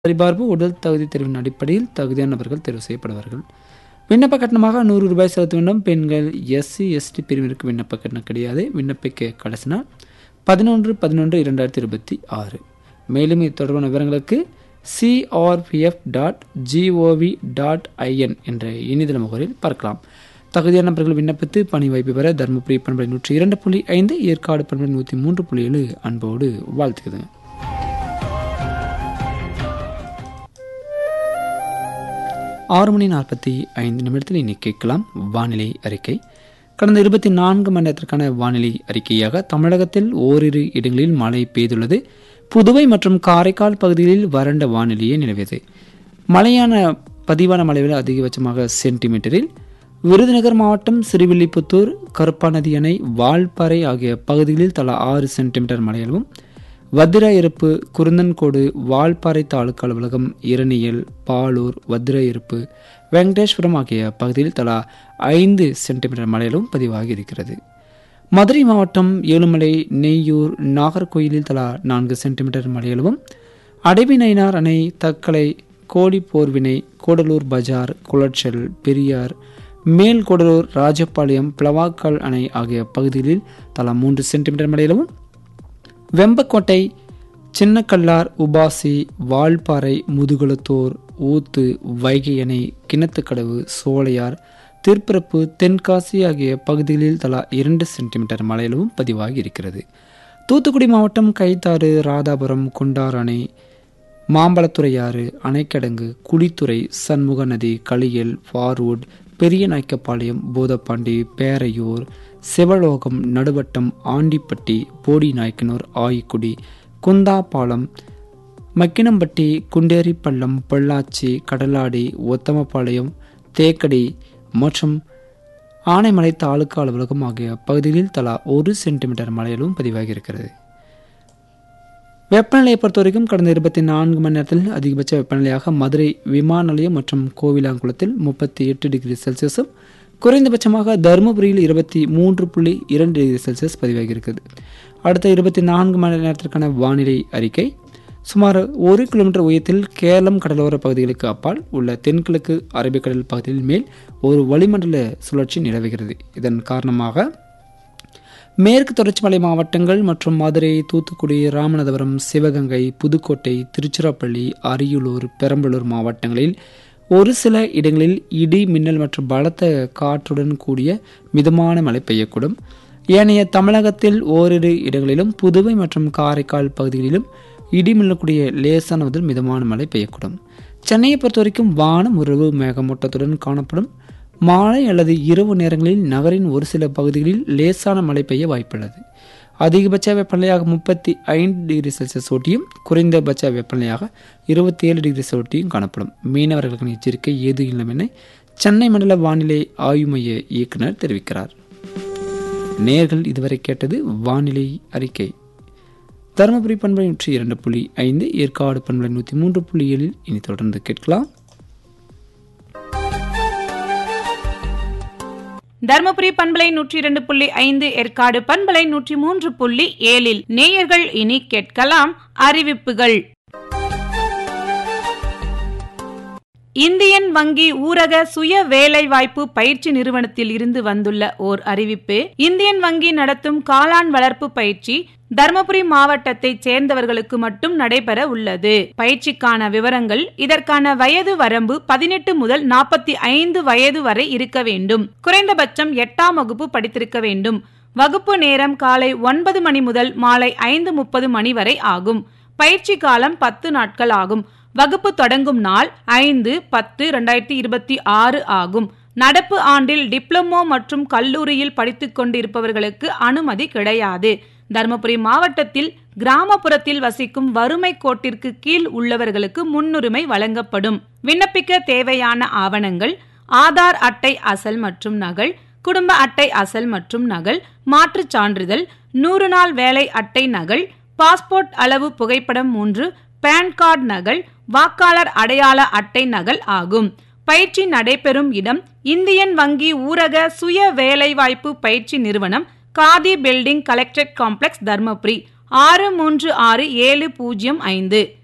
சரிபார்ப்பு உடல் தகுதி தேர்வின் அடிப்படையில் தகுதியானவர்கள் தேர்வு செய்யப்படுவார்கள் விண்ணப்ப கட்டணமாக நூறு ரூபாய் செலுத்த வேண்டும் பெண்கள் எஸ்சி எஸ்டி பிரிவினருக்கு விண்ணப்ப கட்டணம் கிடையாது விண்ணப்பிக்க கடைசி நாள் பதினொன்று பதினொன்று இரண்டாயிரத்தி இருபத்தி ஆறு மேலும் இது தொடர்பான விவரங்களுக்கு CRPF dot GOV dot IN என்ற இணையதள முகவரியில் பார்க்கலாம் தகுதியான நபர்கள் விண்ணப்பித்து பணி வாய்ப்பு பெற தருமபுரி பண்பலை நூற்றி இரண்டு புள்ளி ஐந்து ஏற்காடு பண்பலை நூற்றி மூன்று புள்ளி ஏழு அன்போடு வாழ்த்துக்குதுங்க ஆறு மணி நாற்பத்தி ஐந்து நிமிடத்தில் இனி கேட்கலாம் வானிலை அறிக்கை கடந்த இருபத்தி நான்கு மணி நேரத்திற்கான வானிலை அறிக்கையாக தமிழகத்தில் ஓரிரு இடங்களில் மழை பெய்துள்ளது புதுவை மற்றும் காரைக்கால் பகுதிகளில் வறண்ட வானிலையே நிலவியது மழையான பதிவான மழைவில் அதிகபட்சமாக சென்டிமீட்டரில் விருதுநகர் மாவட்டம் சிறுவில்லிபுத்தூர் கருப்பாநதி அணை வால்பாறை ஆகிய பகுதிகளில் தலா ஆறு சென்டிமீட்டர் மழையளவும் வத்திராயிருப்பு குருந்தன்கோடு வால்பாறை தாலுக்கா அலுவலகம் இரணியல் பாலூர் வத்திராயிருப்பு வெங்கடேஸ்வரம் ஆகிய பகுதியில் தலா ஐந்து சென்டிமீட்டர் மழையிலும் பதிவாகி இருக்கிறது மதுரை மாவட்டம் ஏழுமலை நெய்யூர் நாகர்கோயிலில் தலா நான்கு சென்டிமீட்டர் மழையளவும் அடைவினைனார் அணை தக்கலை கோடி போர்வினை கூடலூர் பஜார் குளச்சல் பெரியார் மேல் கூடலூர் ராஜபாளையம் பிளவாக்கல் அணை ஆகிய பகுதிகளில் தலா மூன்று சென்டிமீட்டர் மழையிலவும் வெம்பக்கோட்டை சின்னக்கல்லார் உபாசி வால்பாறை முதுகுளத்தூர் ஊத்து வைகை அணை கிணத்துக்கடவு சோலையார் திருப்பரப்பு தென்காசி ஆகிய பகுதிகளில் தலா இரண்டு சென்டிமீட்டர் மழையிலும் பதிவாகி இருக்கிறது தூத்துக்குடி மாவட்டம் கைத்தாறு ராதாபுரம் குண்டார் அணை மாம்பழத்துறையாறு அணைக்கடங்கு குளித்துறை சண்முக நதி களியல் ஃபார்வுட் பெரிய நாய்க்கப்பாளையம் பூதப்பாண்டி பேரையூர் சிவலோகம் நடுவட்டம் ஆண்டிப்பட்டி போடி நாய்க்கனூர் ஆயிக்குடி குந்தாபாலம் மக்கினம்பட்டி குண்டேரிப்பள்ளம் பொள்ளாச்சி கடலாடி ஒத்தமபாளையம் தேக்கடி மற்றும் ஆனைமலை தாலுக்கா அலுவலகம் ஆகிய பகுதிகளில் தலா ஒரு சென்டிமீட்டர் மழையிலும் பதிவாகி இருக்கிறது வெப்பநிலையை பொறுத்த வரைக்கும் கடந்த இருபத்தி நான்கு மணி நேரத்தில் அதிகபட்ச வெப்பநிலையாக மதுரை விமான நிலையம் மற்றும் கோவிலாங்குளத்தில் முப்பத்தி எட்டு டிகிரி செல்சியஸும் குறைந்தபட்சமாக தருமபுரியில் இருபத்தி மூன்று புள்ளி இரண்டு டிகிரி செல்சியஸ் பதிவாகி இருக்கிறது அடுத்த இருபத்தி நான்கு மணி நேரத்திற்கான வானிலை அறிக்கை சுமார் ஒரு கிலோமீட்டர் உயரத்தில் கேரளம் கடலோர பகுதிகளுக்கு அப்பால் உள்ள தென்கிழக்கு அரபிக்கடல் பகுதியில் மேல் ஒரு வளிமண்டல சுழற்சி நிலவுகிறது இதன் காரணமாக மேற்கு தொடர்ச்சி மலை மாவட்டங்கள் மற்றும் மதுரை தூத்துக்குடி ராமநாதபுரம் சிவகங்கை புதுக்கோட்டை திருச்சிராப்பள்ளி அரியலூர் பெரம்பலூர் மாவட்டங்களில் ஒரு சில இடங்களில் இடி மின்னல் மற்றும் பலத்த காற்றுடன் கூடிய மிதமான மழை பெய்யக்கூடும் ஏனைய தமிழகத்தில் ஓரிரு இடங்களிலும் புதுவை மற்றும் காரைக்கால் பகுதிகளிலும் இடி மின்னக்கூடிய லேசான முதல் மிதமான மழை பெய்யக்கூடும் சென்னையை பொறுத்த வரைக்கும் வானம் உறவு மேகமூட்டத்துடன் காணப்படும் மாலை அல்லது இரவு நேரங்களில் நகரின் ஒரு சில பகுதிகளில் லேசான மழை பெய்ய வாய்ப்புள்ளது அதிகபட்ச வெப்பநிலையாக முப்பத்தி ஐந்து டிகிரி செல்சியஸ் ஒட்டியும் குறைந்தபட்ச வெப்பநிலையாக இருபத்தி ஏழு டிகிரி ஒட்டியும் காணப்படும் மீனவர்களுக்கு எச்சரிக்கை ஏது இல்லை சென்னை மண்டல வானிலை ஆய்வு மைய இயக்குனர் தெரிவிக்கிறார் நேர்கள் இதுவரை கேட்டது வானிலை அறிக்கை தருமபுரி பண்பலை நூற்றி இரண்டு புள்ளி ஐந்து ஏற்காடு பண்பலை நூற்றி மூன்று புள்ளி ஏழில் இனி தொடர்ந்து கேட்கலாம் தர்மபுரி பண்பலை நூற்றி இரண்டு புள்ளி ஐந்து ஏற்காடு பண்பலை நூற்றி மூன்று புள்ளி ஏழில் நேயர்கள் இனி கேட்கலாம் அறிவிப்புகள் இந்தியன் வங்கி ஊரக சுய வேலைவாய்ப்பு பயிற்சி நிறுவனத்தில் இருந்து வந்துள்ள ஓர் அறிவிப்பு இந்தியன் வங்கி நடத்தும் காளான் வளர்ப்பு பயிற்சி தர்மபுரி மாவட்டத்தைச் சேர்ந்தவர்களுக்கு மட்டும் நடைபெற உள்ளது பயிற்சிக்கான விவரங்கள் இதற்கான வயது வரம்பு பதினெட்டு முதல் நாற்பத்தி ஐந்து வயது வரை இருக்க வேண்டும் குறைந்தபட்சம் எட்டாம் வகுப்பு படித்திருக்க வேண்டும் வகுப்பு நேரம் காலை ஒன்பது மணி முதல் மாலை ஐந்து முப்பது மணி வரை ஆகும் பயிற்சி காலம் பத்து நாட்கள் ஆகும் வகுப்பு தொடங்கும் நாள் ஐந்து பத்து இரண்டாயிரத்தி இருபத்தி ஆறு ஆகும் நடப்பு ஆண்டில் டிப்ளமோ மற்றும் கல்லூரியில் படித்துக் கொண்டிருப்பவர்களுக்கு அனுமதி கிடையாது தருமபுரி மாவட்டத்தில் கிராமப்புறத்தில் வசிக்கும் வறுமை கோட்டிற்கு கீழ் உள்ளவர்களுக்கு முன்னுரிமை வழங்கப்படும் விண்ணப்பிக்க தேவையான ஆவணங்கள் ஆதார் அட்டை அசல் மற்றும் நகல் குடும்ப அட்டை அசல் மற்றும் நகல் மாற்றுச் சான்றிதழ் நூறு நாள் வேலை அட்டை நகல் பாஸ்போர்ட் அளவு புகைப்படம் மூன்று பேன் கார்டு நகல் வாக்காளர் அடையாள அட்டை நகல் ஆகும் பயிற்சி நடைபெறும் இடம் இந்தியன் வங்கி ஊரக சுய வேலைவாய்ப்பு பயிற்சி நிறுவனம் khadi building collectorate complex Dharmapuri ஆறு மூன்று ஆறு ஏழு பூஜ்ஜியம் ஐந்து